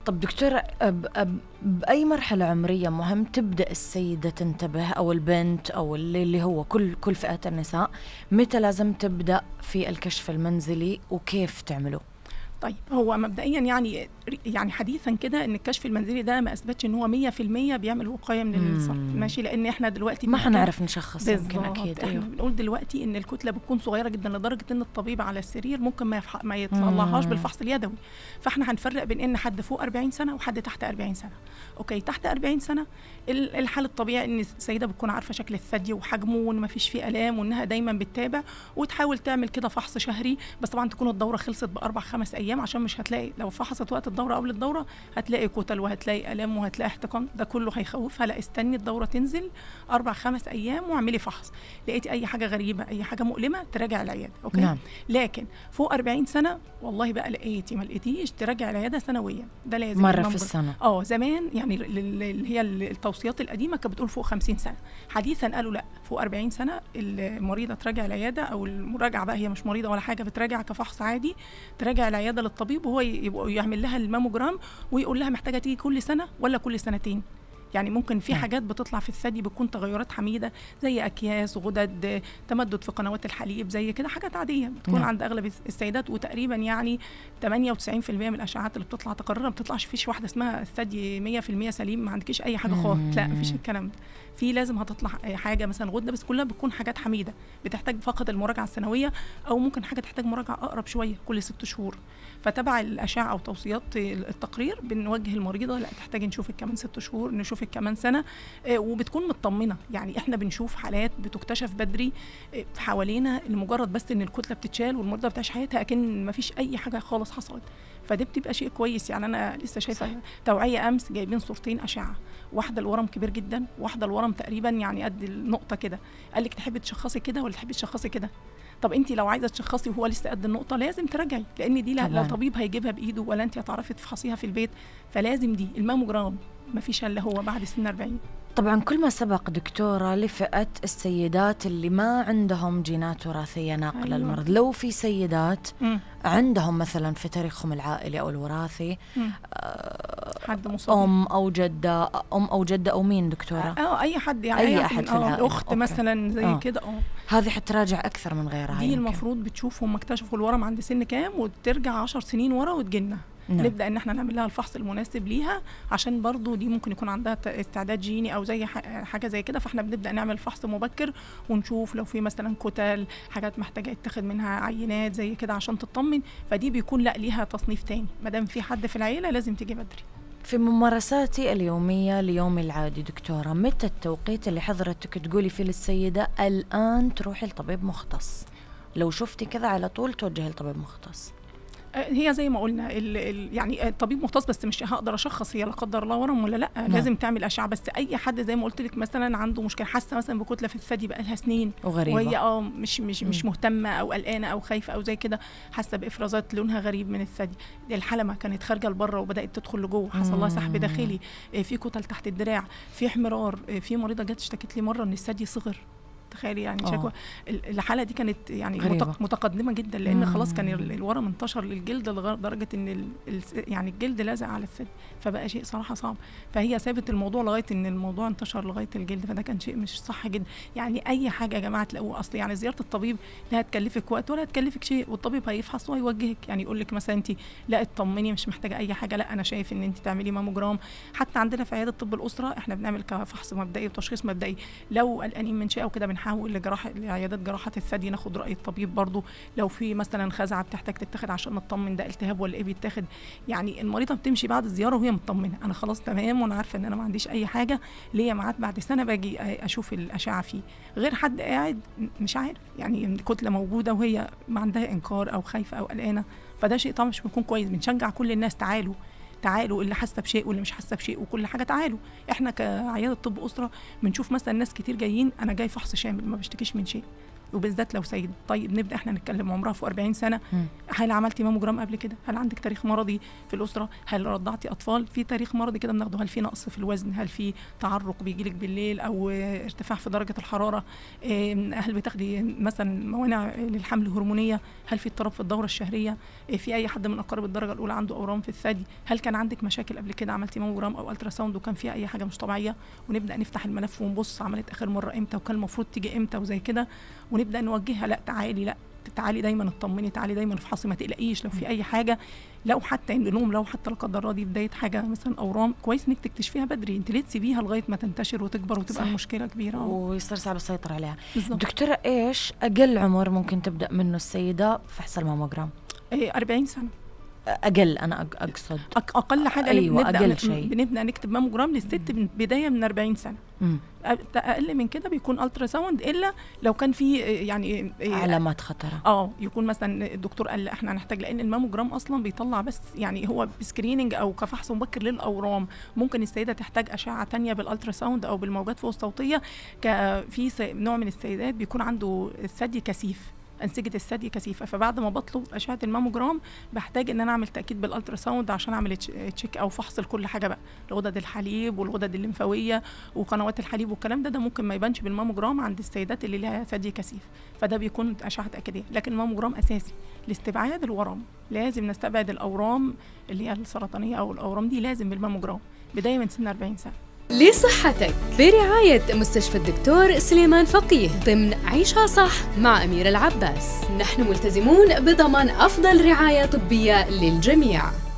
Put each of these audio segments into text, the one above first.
طب دكتورة أب أب بأي مرحلة عمرية مهم تبدأ السيدة تنتبه أو البنت أو اللي, اللي هو كل كل فئات النساء متى لازم تبدأ في الكشف المنزلي وكيف تعمله؟ طيب هو مبدئيا يعني يعني حديثا كده ان الكشف المنزلي ده ما اثبتش ان هو 100% بيعمل وقايه من السرطان ماشي لان احنا دلوقتي ما حنعرف نشخص يمكن اكيد احنا أيوه. بنقول دلوقتي ان الكتله بتكون صغيره جدا لدرجه ان الطبيب على السرير ممكن ما يفح... ما يطلعهاش بالفحص اليدوي فاحنا هنفرق بين ان حد فوق 40 سنه وحد تحت 40 سنه اوكي تحت 40 سنه الحال الطبيعي ان السيده بتكون عارفه شكل الثدي وحجمه وان ما فيش فيه الام وانها دايما بتتابع وتحاول تعمل كده فحص شهري بس طبعا تكون الدوره خلصت باربع خمس ايام عشان مش هتلاقي لو فحصت وقت الدوره قبل الدوره هتلاقي كتل وهتلاقي الام وهتلاقي احتقان ده كله هيخوفها لا استني الدوره تنزل اربع خمس ايام واعملي فحص لقيتي اي حاجه غريبه اي حاجه مؤلمه تراجع العياده اوكي نعم. لكن فوق 40 سنه والله بقى لقيتي ما لقيتيش تراجع العياده سنويا ده لازم مره في السنه اه زمان يعني اللي هي التوصيات القديمه كانت بتقول فوق 50 سنه حديثا قالوا لا فوق 40 سنه المريضه تراجع العياده او المراجعه بقى هي مش مريضه ولا حاجه بتراجع كفحص عادي تراجع العياده للطبيب وهو يعمل لها الماموجرام ويقول لها محتاجه تيجي كل سنه ولا كل سنتين يعني ممكن في نعم. حاجات بتطلع في الثدي بتكون تغيرات حميده زي اكياس غدد تمدد في قنوات الحليب زي كده حاجات عاديه بتكون نعم. عند اغلب السيدات وتقريبا يعني 98% من الاشعاعات اللي بتطلع تقرر ما بتطلعش فيش واحده اسمها الثدي 100% سليم ما عندكيش اي حاجه خالص لا مفيش الكلام ده في لازم هتطلع حاجه مثلا غده بس كلها بتكون حاجات حميده بتحتاج فقط المراجعه السنويه او ممكن حاجه تحتاج مراجعه اقرب شويه كل ست شهور فتبع الاشعه او توصيات التقرير بنوجه المريضه لا تحتاجي نشوفك كمان ست شهور نشوفك كمان سنه آه، وبتكون مطمنه يعني احنا بنشوف حالات بتكتشف بدري آه، حوالينا لمجرد بس ان الكتله بتتشال والمريضه بتعيش حياتها اكن ما فيش اي حاجه خالص حصلت فده بتبقى شيء كويس يعني انا لسه شايفه توعيه امس جايبين صورتين اشعه واحده الورم كبير جدا واحده الورم تقريبا يعني قد النقطه كده قال لك تحبي تشخصي كده ولا تحبي تشخصي كده طب انت لو عايزه تشخصي وهو لسه قد النقطه لازم تراجعي لان دي لا, لا طبيب هيجيبها بايده ولا انت هتعرفي تفحصيها في البيت فلازم دي الماموجرام ما فيش الا هو بعد سن 40 طبعا كل ما سبق دكتورة لفئة السيدات اللي ما عندهم جينات وراثية ناقلة أيوة. المرض لو في سيدات م. عندهم مثلا في تاريخهم العائلي أو الوراثي آه حد مصاب أم أو جدة أم أو جدة أو مين دكتورة؟ اه أي حد يعني أي أحد في العائلة أخت أوكي. مثلا زي آه. كده اه هذه حتراجع أكثر من غيرها دي المفروض بتشوف هم اكتشفوا الورم عند سن كام وترجع 10 سنين ورا وتجينا نعم. نبدا ان احنا نعمل لها الفحص المناسب ليها عشان برضو دي ممكن يكون عندها استعداد جيني او زي حاجه زي كده فاحنا بنبدا نعمل فحص مبكر ونشوف لو في مثلا كتل حاجات محتاجه يتاخد منها عينات زي كده عشان تطمن فدي بيكون لا ليها تصنيف تاني ما دام في حد في العيله لازم تيجي بدري في ممارساتي اليومية ليومي العادي دكتورة متى التوقيت اللي حضرتك تقولي فيه للسيدة الآن تروحي لطبيب مختص لو شفتي كذا على طول توجهي لطبيب مختص هي زي ما قلنا ال ال يعني الطبيب مختص بس مش هقدر اشخص هي لا قدر الله ورم ولا لا نعم. لازم تعمل اشعه بس اي حد زي ما قلت لك مثلا عنده مشكله حاسه مثلا بكتله في الثدي بقى لها سنين وغريبه وهي اه مش مش م. مش مهتمه او قلقانه او خايفه او زي كده حاسه بافرازات لونها غريب من الثدي الحلمه كانت خارجه لبره وبدات تدخل لجوه حصل لها سحب داخلي آه، في كتل تحت الدراع في احمرار آه، في مريضه جت اشتكت لي مره ان الثدي صغر تخيلي يعني أوه. شكوى الحاله دي كانت يعني غريبة. متقدمه جدا لان مم. خلاص كان الورم انتشر للجلد لدرجه ان ال يعني الجلد لازق على الثدي فبقى شيء صراحه صعب فهي سابت الموضوع لغايه ان الموضوع انتشر لغايه الجلد فده كان شيء مش صح جدا يعني اي حاجه يا جماعه تلاقوه اصل يعني زياره الطبيب لا هتكلفك وقت ولا هتكلفك شيء والطبيب هيفحص وهيوجهك يعني يقول لك مثلا انت لا اطمني مش محتاجه اي حاجه لا انا شايف ان انت تعملي ماموجرام حتى عندنا في عياده طب الاسره احنا بنعمل كفحص مبدئي وتشخيص مبدئي لو قلقانين من شيء او كده بنحاول لجراحه لعيادات جراحه الثدي ناخد راي الطبيب برضو لو في مثلا خزعه بتحتاج تتاخد عشان نطمن ده التهاب ولا ايه بيتاخد يعني المريضه بتمشي بعد الزياره وهي مطمنه انا خلاص تمام وانا عارفه ان انا ما عنديش اي حاجه ليا ميعاد بعد سنه باجي اشوف الاشعه فيه غير حد قاعد مش عارف يعني الكتله موجوده وهي ما عندها انكار او خايفه او قلقانه فده شيء طبعا مش بيكون كويس بنشجع كل الناس تعالوا تعالوا اللي حاسه بشيء واللي مش حاسه بشيء وكل حاجه تعالوا احنا كعياده طب اسره بنشوف مثلا ناس كتير جايين انا جاي فحص شامل ما بشتكيش من شيء وبالذات لو سيد طيب نبدا احنا نتكلم عمرها فوق 40 سنه مم. هل عملتي ماموجرام قبل كده هل عندك تاريخ مرضي في الاسره هل رضعتي اطفال في تاريخ مرضي كده بناخده هل في نقص في الوزن هل في تعرق بيجي لك بالليل او آه، ارتفاع في درجه الحراره آم، هل بتاخدي مثلا موانع للحمل هرمونيه هل في اضطراب في الدوره الشهريه آه، في اي حد من اقارب الدرجه الاولى عنده اورام في الثدي هل كان عندك مشاكل قبل كده عملتي ماموجرام او الترا ساوند وكان فيها اي حاجه مش طبيعيه ونبدا نفتح الملف ونبص عملت اخر مره امتى وكان المفروض تيجي امتى وزي كده ونبدا نوجهها لا تعالي لا تعالي دايما اطمني تعالي دايما افحصي ما تقلقيش لو في اي حاجه لو حتى النوم لو حتى لا قدر الله دي بدايه حاجه مثلا اورام كويس انك تكتشفيها بدري انت ليه تسيبيها لغايه ما تنتشر وتكبر وتبقى صح. المشكله كبيره ويصير صعب السيطرة عليها بالظبط دكتورة ايش اقل عمر ممكن تبدا منه السيدة فحص الماموجرام إيه 40 سنه اقل انا أق- اقصد أق- اقل حاجه أيوة، نبدا أقل ن- شيء. بنبدا نكتب ماموجرام للست من بدايه من 40 سنه مم. أ- اقل من كده بيكون الترا ساوند الا لو كان في إيه، يعني إيه، علامات خطرة اه يكون مثلا الدكتور قال لا احنا هنحتاج لان الماموجرام اصلا بيطلع بس يعني هو سكريننج او كفحص مبكر للاورام ممكن السيده تحتاج اشعه تانية بالالترا ساوند او بالموجات فوق الصوتيه ك- في س- نوع من السيدات بيكون عنده الثدي كثيف انسجه الثدي كثيفه فبعد ما بطلب اشعه الماموجرام بحتاج ان انا اعمل تاكيد بالالترا ساوند عشان اعمل تش- تشيك او فحص لكل حاجه بقى الغدد الحليب والغدد الليمفاويه وقنوات الحليب والكلام ده ده ممكن ما يبانش بالماموجرام عند السيدات اللي لها ثدي كثيف فده بيكون اشعه تاكيديه لكن الماموجرام اساسي لاستبعاد الورم لازم نستبعد الاورام اللي هي السرطانيه او الاورام دي لازم بالماموجرام بدايه من سن 40 سنه لصحتك برعاية مستشفى الدكتور سليمان فقيه ضمن عيشها صح مع أمير العباس نحن ملتزمون بضمان أفضل رعاية طبية للجميع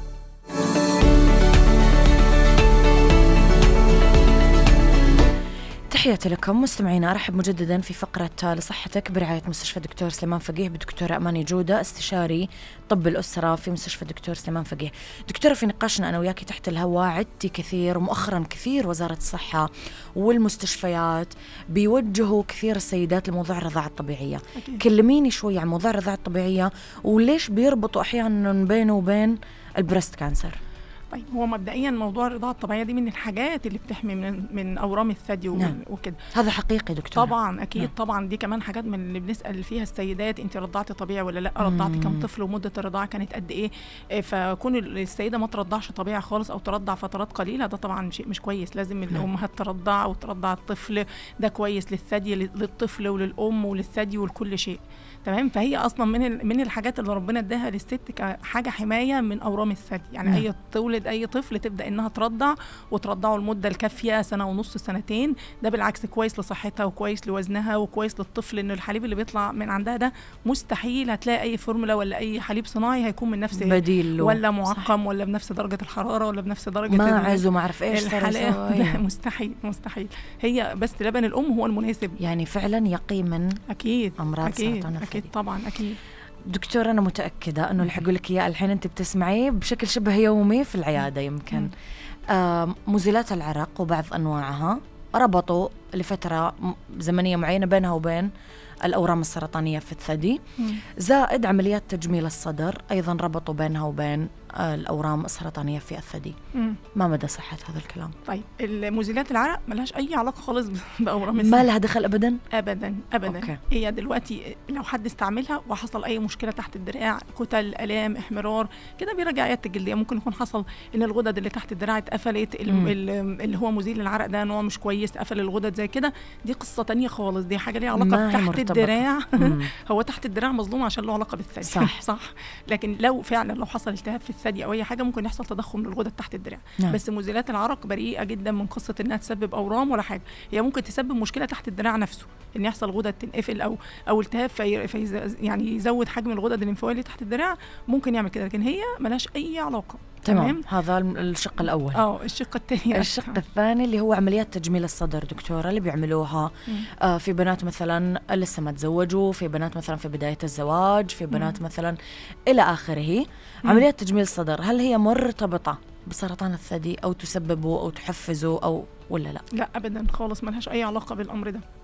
تحياتي لكم مستمعينا ارحب مجددا في فقره لصحتك برعايه مستشفى الدكتور سليمان فقيه بالدكتوره اماني جوده استشاري طب الاسره في مستشفى الدكتور سليمان فقيه. دكتوره في نقاشنا انا وياكي تحت الهواء عدتي كثير ومؤخرا كثير وزاره الصحه والمستشفيات بيوجهوا كثير السيدات لموضوع الرضاعه الطبيعيه. أكيد. كلميني شوي عن موضوع الرضاعه الطبيعيه وليش بيربطوا احيانا بينه وبين البريست كانسر. طيب هو مبدئيا موضوع الرضاعه الطبيعيه دي من الحاجات اللي بتحمي من من اورام الثدي و- نعم. وكده هذا حقيقي دكتوره. طبعا اكيد نعم. طبعا دي كمان حاجات من اللي بنسال فيها السيدات انت رضعتي طبيعي ولا لا رضعتي كم مم. طفل ومده الرضاعه كانت قد ايه إيه، فكون ال- السيده ما ترضعش طبيعي خالص او ترضع فترات قليله ده طبعا شيء مش كويس لازم الامهات ترضع او ترضع الطفل ده كويس للثدي لل- للطفل وللام وللثدي ولكل شيء تمام فهي اصلا من ال- من الحاجات اللي ربنا اداها للست كحاجه حمايه من اورام الثدي يعني نعم. اي تولد اي طفل تبدا انها ترضع وترضعه المده الكافيه سنه ونص سنتين ده بالعكس كويس لصحتها وكويس لوزنها وكويس للطفل ان الحليب اللي بيطلع من عندها ده مستحيل هتلاقي اي فورمولا ولا اي حليب صناعي هيكون من نفس بديل له. ولا صح. معقم ولا بنفس درجه الحراره ولا بنفس درجه ال- ماعز وما اعرف ايش صار الحلاوه يسوي. ده مستحيل مستحيل هي بس لبن الام هو المناسب يعني فعلا يقي من اكيد أمراض اكيد سرطان اكيد الثدي. طبعا اكيد دكتور انا متاكده انه اللي حقول لك اياه الحين انت بتسمعيه بشكل شبه يومي في العياده يمكن مم. آه مزيلات العرق وبعض انواعها ربطوا لفتره م- زمنيه معينه بينها وبين الاورام السرطانيه في الثدي مم. زائد عمليات تجميل الصدر ايضا ربطوا بينها وبين آه الاورام السرطانيه في الثدي مم. ما مدى صحه هذا الكلام طيب المزيلات العرق ملهاش اي علاقه خالص باورام ما الثدي لها دخل ابدا ابدا ابدا أوكي. هي دلوقتي لو حد استعملها وحصل اي مشكله تحت الدراع كتل الام احمرار كده بيراجع عياده الجلديه ممكن يكون حصل ان الغدد اللي تحت الدراع اتقفلت ال- مم. ال- اللي هو مزيل العرق ده نوع مش كويس قفل الغدد زي كده دي قصه تانية خالص دي حاجه ليها ما علاقه هي تحت مرتبطة. الدراع مم. هو تحت الدراع مظلوم عشان له علاقه بالثدي صح. صح لكن لو فعلا لو حصل التهاب في الثدي او اي حاجه ممكن يحصل تضخم للغدد تحت الدراع نعم. بس مزيلات العرق بريئه جدا من قصه انها تسبب اورام ولا حاجه هي ممكن تسبب مشكله تحت الدراع نفسه ان يحصل غدد تنقفل او او التهاب في, في يعني يزود حجم الغدد الليمفاويه اللي تحت الدراع ممكن يعمل كده لكن هي ملهاش اي علاقه تمام هذا الشق الاول اه الشق الثاني الشق الثاني اللي هو عمليات تجميل الصدر دكتورة اللي بيعملوها آه في بنات مثلا لسه ما تزوجوا في بنات مثلا في بداية الزواج في بنات مثلا إلى آخره عمليات تجميل الصدر هل هي مرتبطة بسرطان الثدي أو تسببه أو تحفزه أو ولا لا لا ابدا خالص ملهاش اي علاقه بالامر ده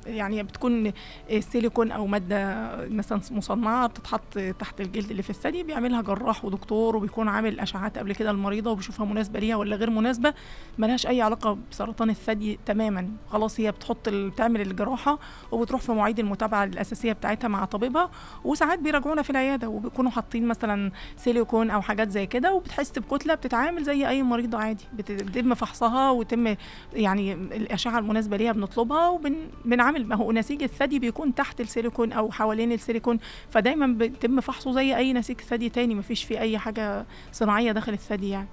يعني بتكون سيليكون او ماده مثلا مصنعه بتتحط تحت الجلد اللي في الثدي بيعملها جراح ودكتور وبيكون عامل اشعات قبل كده المريضه وبيشوفها مناسبه ليها ولا غير مناسبه ملهاش اي علاقه بسرطان الثدي تماما خلاص هي بتحط ال- بتعمل الجراحه وبتروح في مواعيد المتابعه الاساسيه بتاعتها مع طبيبها وساعات بيراجعونا في العياده وبيكونوا حاطين مثلا سيليكون او حاجات زي كده وبتحس بكتله بتتعامل زي اي مريضه عادي بتتم فحصها وتم يعني الاشعه المناسبه ليها بنطلبها وبنعمل ما هو نسيج الثدي بيكون تحت السيليكون او حوالين السيليكون فدايما بيتم فحصه زي اي نسيج ثدي تاني مفيش فيه اي حاجه صناعيه داخل الثدي يعني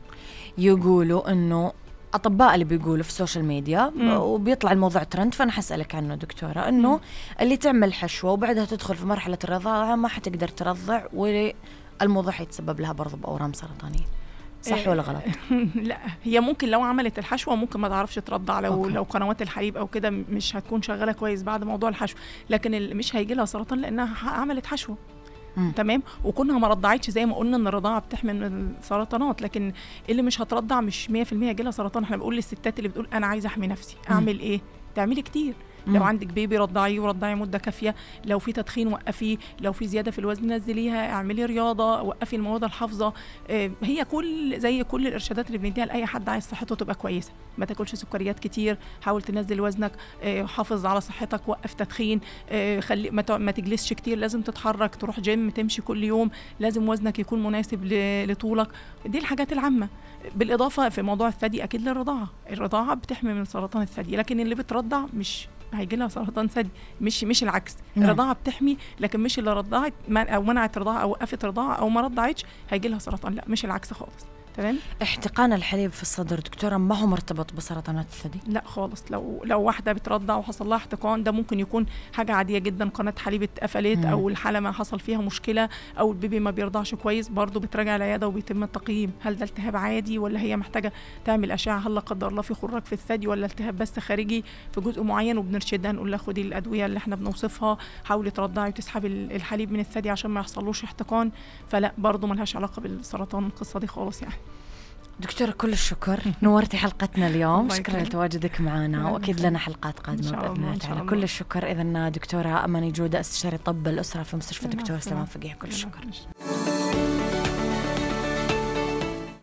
يقولوا انه اطباء اللي بيقولوا في السوشيال ميديا مم. وبيطلع الموضوع ترند فانا حسألك عنه دكتوره انه مم. اللي تعمل حشوه وبعدها تدخل في مرحله الرضاعه ما حتقدر ترضع والموضوع حيتسبب لها برضه باورام سرطانيه صح إيه، ولا غلط؟ لا هي ممكن لو عملت الحشوه ممكن ما تعرفش ترضع لو أوكي. لو قنوات الحليب او كده مش هتكون شغاله كويس بعد موضوع الحشو لكن ال- مش هيجي لها سرطان لانها ح- عملت حشوه مم. تمام وكونها ما رضعتش زي ما قلنا ان الرضاعه بتحمي من السرطانات لكن اللي مش هترضع مش 100% هيجي لها سرطان احنا بنقول للستات اللي بتقول انا عايزه احمي نفسي مم. اعمل ايه تعملي كتير مم. لو عندك بيبي رضعيه ورضعي مده كافيه لو في تدخين وقفيه لو في زياده في الوزن نزليها اعملي رياضه وقفي المواد الحافظه آه، هي كل زي كل الارشادات اللي بنديها لاي حد عايز صحته تبقى كويسه ما تاكلش سكريات كتير حاول تنزل وزنك آه، حافظ على صحتك وقف تدخين آه، خلي ما تع- ما تجلسش كتير لازم تتحرك تروح جيم تمشي كل يوم لازم وزنك يكون مناسب ل- لطولك دي الحاجات العامه بالاضافه في موضوع الثدي اكيد للرضاعه الرضاعه بتحمي من سرطان الثدي لكن اللي بترضع مش هيجي لها سرطان ثدي مش مش العكس نعم. الرضاعه بتحمي لكن مش اللي رضعت ما- او منعت رضاعه او وقفت رضاعه او ما رضعتش هيجي لها سرطان لا مش العكس خالص تمام احتقان الحليب في الصدر دكتوره ما هو مرتبط بسرطانات الثدي لا خالص لو لو واحده بترضع وحصل لها احتقان ده ممكن يكون حاجه عاديه جدا قناه حليب اتقفلت مم. او الحلمه حصل فيها مشكله او البيبي ما بيرضعش كويس برضه بتراجع العياده وبيتم التقييم هل ده التهاب عادي ولا هي محتاجه تعمل اشعه هل لا قدر الله في خراج في الثدي ولا التهاب بس خارجي في جزء معين وبنرشدها نقول لها خدي الادويه اللي احنا بنوصفها حاولي ترضعي وتسحبي ال- الحليب من الثدي عشان ما يحصلوش احتقان فلا برضه ملهاش علاقه بالسرطان القصه دي خالص يعني دكتورة كل الشكر نورتي حلقتنا اليوم الله شكرا يكرمك. لتواجدك معنا الله واكيد يخليك. لنا حلقات إن قادمه شاء باذن الله، الله إن شاء تعالى الله. كل الشكر اذا دكتوره اماني جوده استشاري طب الاسره في مستشفى الله الدكتور يسلمك. سليمان فقيه كل الله الشكر يخليك.